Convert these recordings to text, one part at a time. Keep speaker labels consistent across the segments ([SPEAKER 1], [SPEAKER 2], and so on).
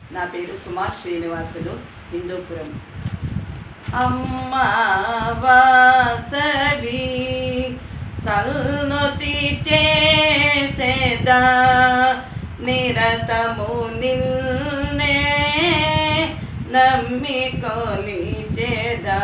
[SPEAKER 1] నా పేరు సుమా శ్రీనివాసులు హిందూపురం అమ్మా వాసవి సల్నుతి చేసేదా నిరతము నిన్నే నమ్మి కొలిచేదా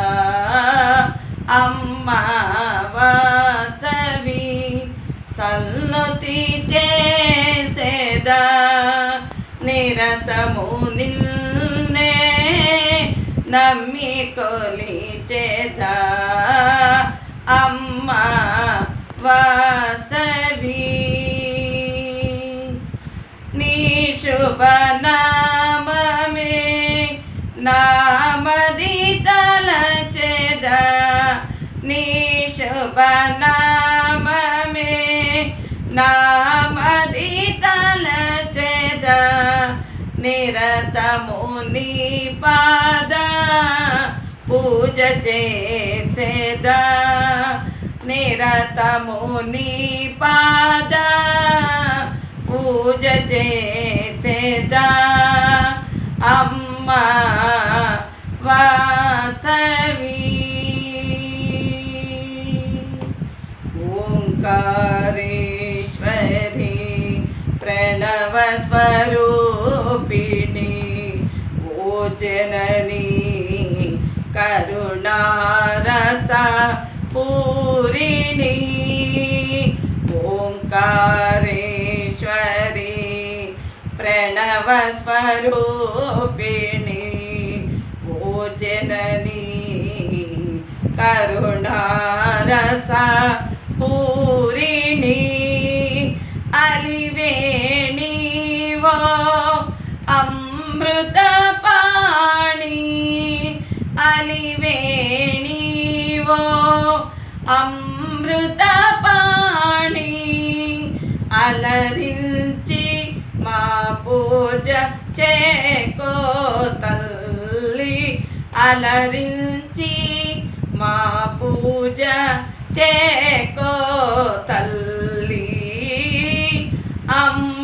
[SPEAKER 1] అమ్మా వాసవి సల్నుతి చేసేదా నిరతము నిన్నే నమ్మి కొలిచేదా అమ్మా వాసవి నీ శుభనామమే నామది తలచేదా నీ శుభనామమే నామది తలచేదా నిరతము నీ పాద పూజ చేసేదా నిరతము నీ పాద పూజ చేసేదా అమ్మా వాసవి ఓంకారేశ్వరి ప్రణవ స్వరూపిణి ఓ జనని కరుణారస పూరిణి ఓంకారేశ్వరి ప్రణవ స్వరూపిణి ఓ జనని కరుణారస పూరిణి అలివేణివో అమృత పాణి అలివేణివో అమృత పాణి అలరించి మా పూజ చేకో తల్లి అలరించి మా పూజ చేకో తల్లి అమ్మ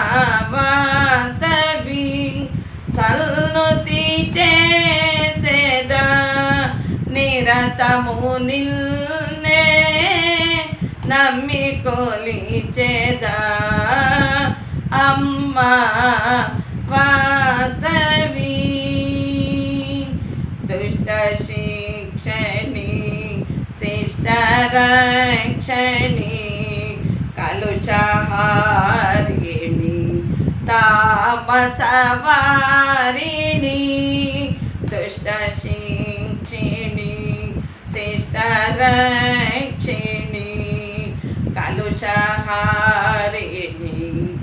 [SPEAKER 1] వాసవి సల్నుతి చేసేదా నిరతము నిన్నే నమ్మి కొలిచేదా అమ్మ వాసవి దుష్ట శిక్షణి శిష్ట రక్షణి కలుచహారిణి తామసవారిణి దుష్ట శిక్షిణి శిష్ట రక్షిణి కలుషహారిణి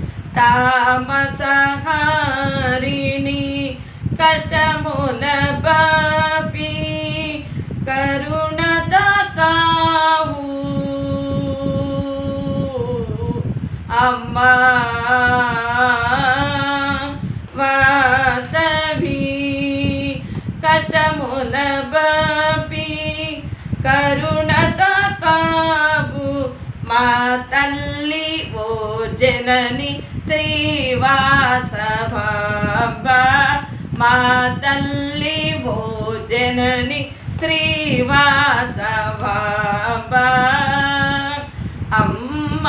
[SPEAKER 1] తామసహారిణి కష్టముల బాపి కరుణత కావు అమ్మా వాసవి కష్టముల బాపి కరుణత కావు మా తల్లి ఓ జనని శ్రీవాసభాంబ మా తల్లి ఓ జనని శ్రీవాసభాంబ అమ్మ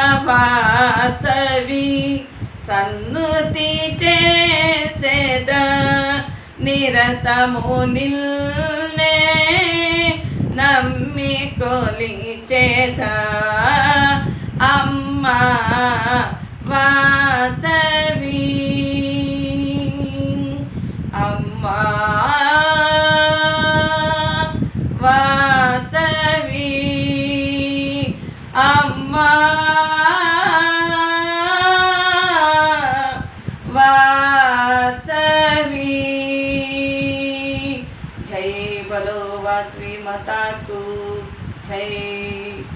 [SPEAKER 1] వాసవి సన్నుతి చేసేద నిరతము నిల్నే నమ్మి కొలిచేదా